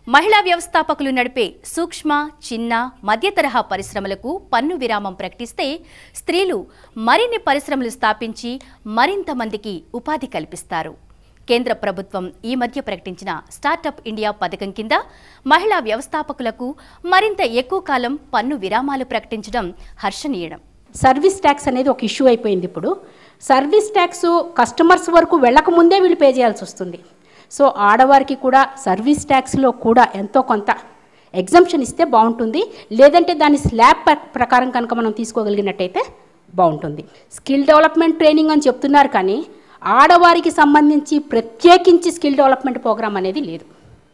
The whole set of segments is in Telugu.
మహిళా వ్యవస్థాపకులు నడిపే సూక్ష్మ చిన్న మధ్య తరహా పరిశ్రమలకు పన్ను విరామం ప్రకటిస్తే స్త్రీలు మరిన్ని పరిశ్రమలు స్థాపించి మరింత మందికి ఉపాధి కల్పిస్తారు కేంద్ర ప్రభుత్వం ఈ మధ్య ప్రకటించిన స్టార్టప్ ఇండియా పథకం కింద మహిళా వ్యవస్థాపకులకు మరింత ఎక్కువ కాలం పన్ను విరామాలు ప్రకటించడం హర్షణీయడం సర్వీస్ ట్యాక్స్ అనేది ఒక ఇష్యూ అయిపోయింది ఇప్పుడు సర్వీస్ ట్యాక్స్ కస్టమర్స్ వరకు వెళ్ళక ముందే వీళ్ళు పే చేయాల్సి వస్తుంది సో ఆడవారికి కూడా సర్వీస్ ట్యాక్స్లో కూడా ఎంతో కొంత ఎగ్జంప్షన్ ఇస్తే బాగుంటుంది లేదంటే దాని స్లాబ్ ప్ర- ప్రకారం కనుక మనం తీసుకోగలిగినట్టయితే బాగుంటుంది స్కిల్ డెవలప్మెంట్ ట్రైనింగ్ అని చెప్తున్నారు కానీ ఆడవారికి సంబంధించి ప్రత్యేకించి స్కిల్ డెవలప్మెంట్ ప్రోగ్రామ్ అనేది లేదు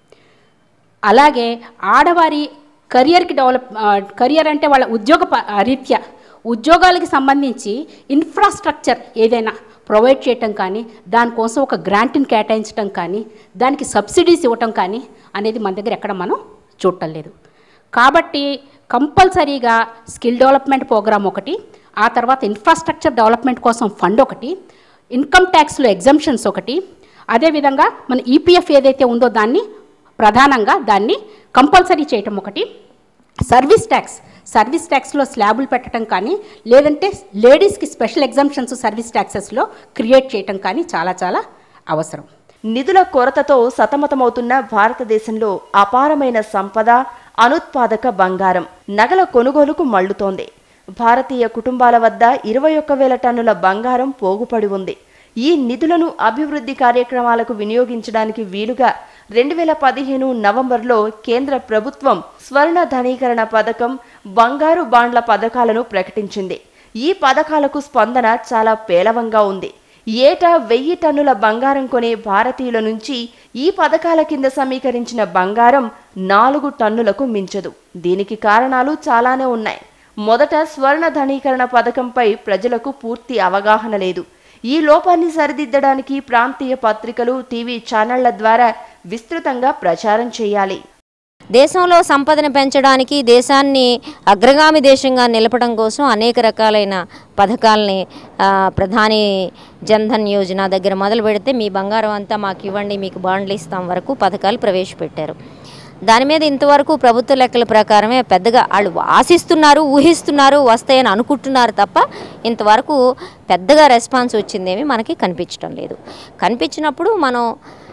అలాగే ఆడవారి కెరియర్కి డెవలప్ ఆ, కెరియర్ అంటే వాళ్ళ ఉద్యోగ ప- ఆ, రీత్యా ఉద్యోగాలకి సంబంధించి ఇన్ఫ్రాస్ట్రక్చర్ ఏదైనా ప్రొవైడ్ చేయటం కానీ దానికోసం ఒక గ్రాంట్ని కేటాయించడం కానీ దానికి సబ్సిడీస్ ఇవ్వటం కానీ అనేది మన దగ్గర ఎక్కడ మనం చూడటం లేదు కాబట్టి కంపల్సరీగా స్కిల్ డెవలప్మెంట్ ప్రోగ్రామ్ ఒకటి ఆ తర్వాత ఇన్ఫ్రాస్ట్రక్చర్ డెవలప్మెంట్ కోసం ఫండ్ ఒకటి ఇన్కమ్ ట్యాక్స్లో ఎగ్జంప్షన్స్ ఒకటి అదేవిధంగా మన ఈపీఎఫ్ ఏదైతే ఉందో దాన్ని ప్రధానంగా దాన్ని కంపల్సరీ చేయటం ఒకటి సర్వీస్ ట్యాక్స్ సర్వీస్ ట్యాక్స్లో స్లాబులు పెట్టడం కానీ లేదంటే లేడీస్కి స్పెషల్ ఎగ్జామ్షన్స్ సర్వీస్ ట్యాక్సెస్లో క్రియేట్ చేయటం కానీ చాలా చాలా అవసరం నిధుల కొరతతో సతమతమవుతున్న భారతదేశంలో అపారమైన సంపద అనుత్పాదక బంగారం నగల కొనుగోలుకు మళ్లుతోంది భారతీయ కుటుంబాల వద్ద ఇరవై ఒక్క వేల టన్నుల బంగారం పోగుపడి ఉంది ఈ నిధులను అభివృద్ధి కార్యక్రమాలకు వినియోగించడానికి వీలుగా రెండు వేల పదిహేను నవంబర్లో కేంద్ర ప్రభుత్వం స్వర్ణ ధనీకరణ పథకం బంగారు బాండ్ల పథకాలను ప్రకటించింది ఈ పథకాలకు స్పందన చాలా పేలవంగా ఉంది ఏటా వెయ్యి టన్నుల బంగారం కొనే భారతీయుల నుంచి ఈ పథకాల కింద సమీకరించిన బంగారం నాలుగు టన్నులకు మించదు దీనికి కారణాలు చాలానే ఉన్నాయి మొదట స్వర్ణ ధనీకరణ పథకంపై ప్రజలకు పూర్తి అవగాహన లేదు ఈ లోపాన్ని సరిదిద్దడానికి ప్రాంతీయ పత్రికలు టీవీ ఛానళ్ల ద్వారా విస్తృతంగా ప్రచారం చేయాలి దేశంలో సంపదను పెంచడానికి దేశాన్ని అగ్రగామి దేశంగా నిలపడం కోసం అనేక రకాలైన పథకాలని ఆ, ప్రధాని జన్ధన్ యోజన దగ్గర మొదలు పెడితే మీ బంగారం అంతా మాకు ఇవ్వండి మీకు బాండ్లు ఇస్తాం వరకు పథకాలు ప్రవేశపెట్టారు దాని మీద ఇంతవరకు ప్రభుత్వ లెక్కల ప్రకారమే పెద్దగా వాళ్ళు ఆశిస్తున్నారు ఊహిస్తున్నారు వస్తాయని అనుకుంటున్నారు తప్ప ఇంతవరకు పెద్దగా రెస్పాన్స్ వచ్చిందేమి మనకి కనిపించడం లేదు కనిపించినప్పుడు మనం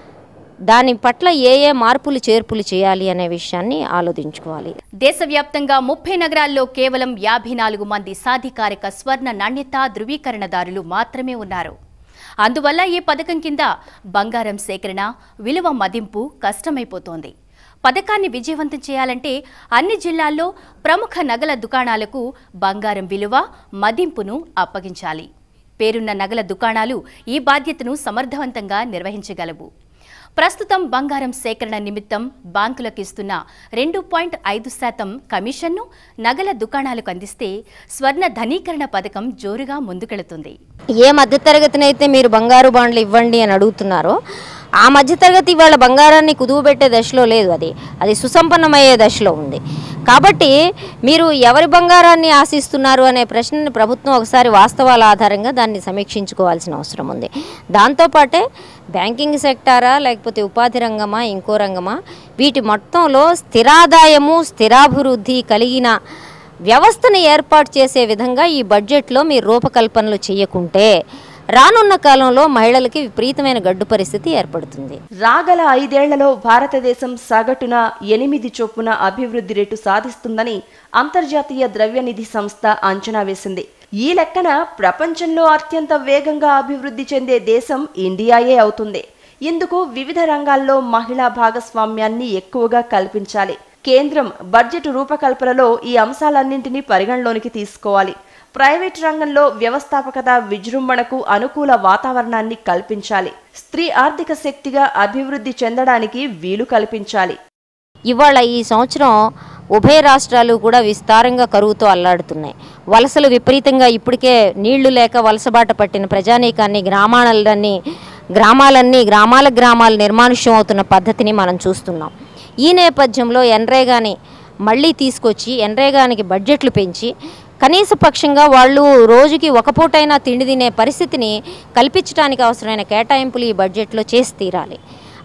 దాని పట్ల ఏ ఏ మార్పులు చేర్పులు చేయాలి అనే విషయాన్ని ఆలోచించుకోవాలి దేశవ్యాప్తంగా ముప్పై నగరాల్లో కేవలం యాభై నాలుగు మంది సాధికారిక స్వర్ణ నాణ్యత ధృవీకరణదారులు మాత్రమే ఉన్నారు అందువల్ల ఈ పథకం కింద బంగారం సేకరణ విలువ మదింపు కష్టమైపోతోంది పథకాన్ని విజయవంతం చేయాలంటే అన్ని జిల్లాల్లో ప్రముఖ నగల దుకాణాలకు బంగారం విలువ మదింపును అప్పగించాలి పేరున్న నగల దుకాణాలు ఈ బాధ్యతను సమర్థవంతంగా నిర్వహించగలవు ప్రస్తుతం బంగారం సేకరణ నిమిత్తం బ్యాంకులకు ఇస్తున్న రెండు పాయింట్ ఐదు శాతం కమిషన్ను నగల దుకాణాలకు అందిస్తే స్వర్ణ ధనీకరణ పథకం జోరుగా ముందుకెళుతుంది ఏ మధ్యతరగతినైతే మీరు బంగారు బాండ్లు ఇవ్వండి అని అడుగుతున్నారో ఆ మధ్యతరగతి వాళ్ళ బంగారాన్ని కుదువబెట్టే దశలో లేదు అది అది సుసంపన్నమయ్యే దశలో ఉంది కాబట్టి మీరు ఎవరి బంగారాన్ని ఆశిస్తున్నారు అనే ప్రశ్నని ప్రభుత్వం ఒకసారి వాస్తవాల ఆధారంగా దాన్ని సమీక్షించుకోవాల్సిన అవసరం ఉంది దాంతోపాటే బ్యాంకింగ్ సెక్టారా లేకపోతే ఉపాధి రంగమా ఇంకో రంగమా వీటి మొత్తంలో స్థిరాదాయము స్థిరాభివృద్ధి కలిగిన వ్యవస్థను ఏర్పాటు చేసే విధంగా ఈ బడ్జెట్లో మీరు రూపకల్పనలు చేయకుంటే రానున్న కాలంలో మహిళలకి విపరీతమైన గడ్డు పరిస్థితి ఏర్పడుతుంది రాగల ఐదేళ్లలో భారతదేశం సగటున ఎనిమిది చొప్పున అభివృద్ధి రేటు సాధిస్తుందని అంతర్జాతీయ ద్రవ్యనిధి సంస్థ అంచనా వేసింది ఈ లెక్కన ప్రపంచంలో అత్యంత వేగంగా అభివృద్ధి చెందే దేశం ఇండియాయే అవుతుంది ఇందుకు వివిధ రంగాల్లో మహిళా భాగస్వామ్యాన్ని ఎక్కువగా కల్పించాలి కేంద్రం బడ్జెట్ రూపకల్పనలో ఈ అంశాలన్నింటినీ పరిగణలోనికి తీసుకోవాలి ప్రైవేట్ రంగంలో వ్యవస్థాపకత విజృంభణకు అనుకూల వాతావరణాన్ని కల్పించాలి స్త్రీ ఆర్థిక శక్తిగా అభివృద్ధి చెందడానికి వీలు కల్పించాలి ఇవాళ ఈ సంవత్సరం ఉభయ రాష్ట్రాలు కూడా విస్తారంగా కరువుతో అల్లాడుతున్నాయి వలసలు విపరీతంగా ఇప్పటికే నీళ్లు లేక వలసబాట పట్టిన ప్రజానీకాన్ని గ్రామాలన్నీ గ్రామాలన్నీ గ్రామాల గ్రామాలు నిర్మానుష్యం అవుతున్న పద్ధతిని మనం చూస్తున్నాం ఈ నేపథ్యంలో ఎన్రేగాని మళ్ళీ తీసుకొచ్చి ఎన్రేగానికి బడ్జెట్లు పెంచి కనీస పక్షంగా వాళ్ళు రోజుకి ఒక పూటైనా తిండి తినే పరిస్థితిని కల్పించడానికి అవసరమైన కేటాయింపులు ఈ బడ్జెట్లో చేసి తీరాలి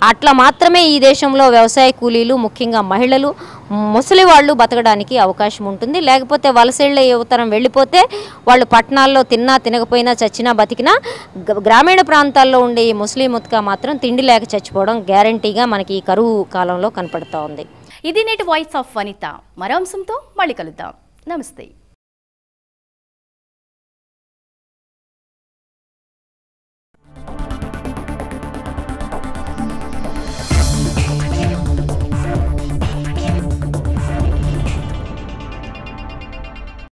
అట్లా మాత్రమే ఈ దేశంలో వ్యవసాయ కూలీలు ముఖ్యంగా మహిళలు ముసలి వాళ్ళు బతకడానికి అవకాశం ఉంటుంది లేకపోతే వలసళ్ళ యువతరం వెళ్ళిపోతే వాళ్ళు పట్టణాల్లో తిన్నా తినకపోయినా చచ్చినా బతికినా గ- గ్రామీణ ప్రాంతాల్లో ఉండే ఈ ముస్లిం ఉత్కా మాత్రం తిండి లేక చచ్చిపోవడం గ్యారంటీగా మనకి ఈ కరువు కాలంలో కనపడుతూ ఉంది ఇది నేటి వాయిస్ ఆఫ్ వనిత మరో అంశంతో మళ్ళీ కలుద్దాం నమస్తే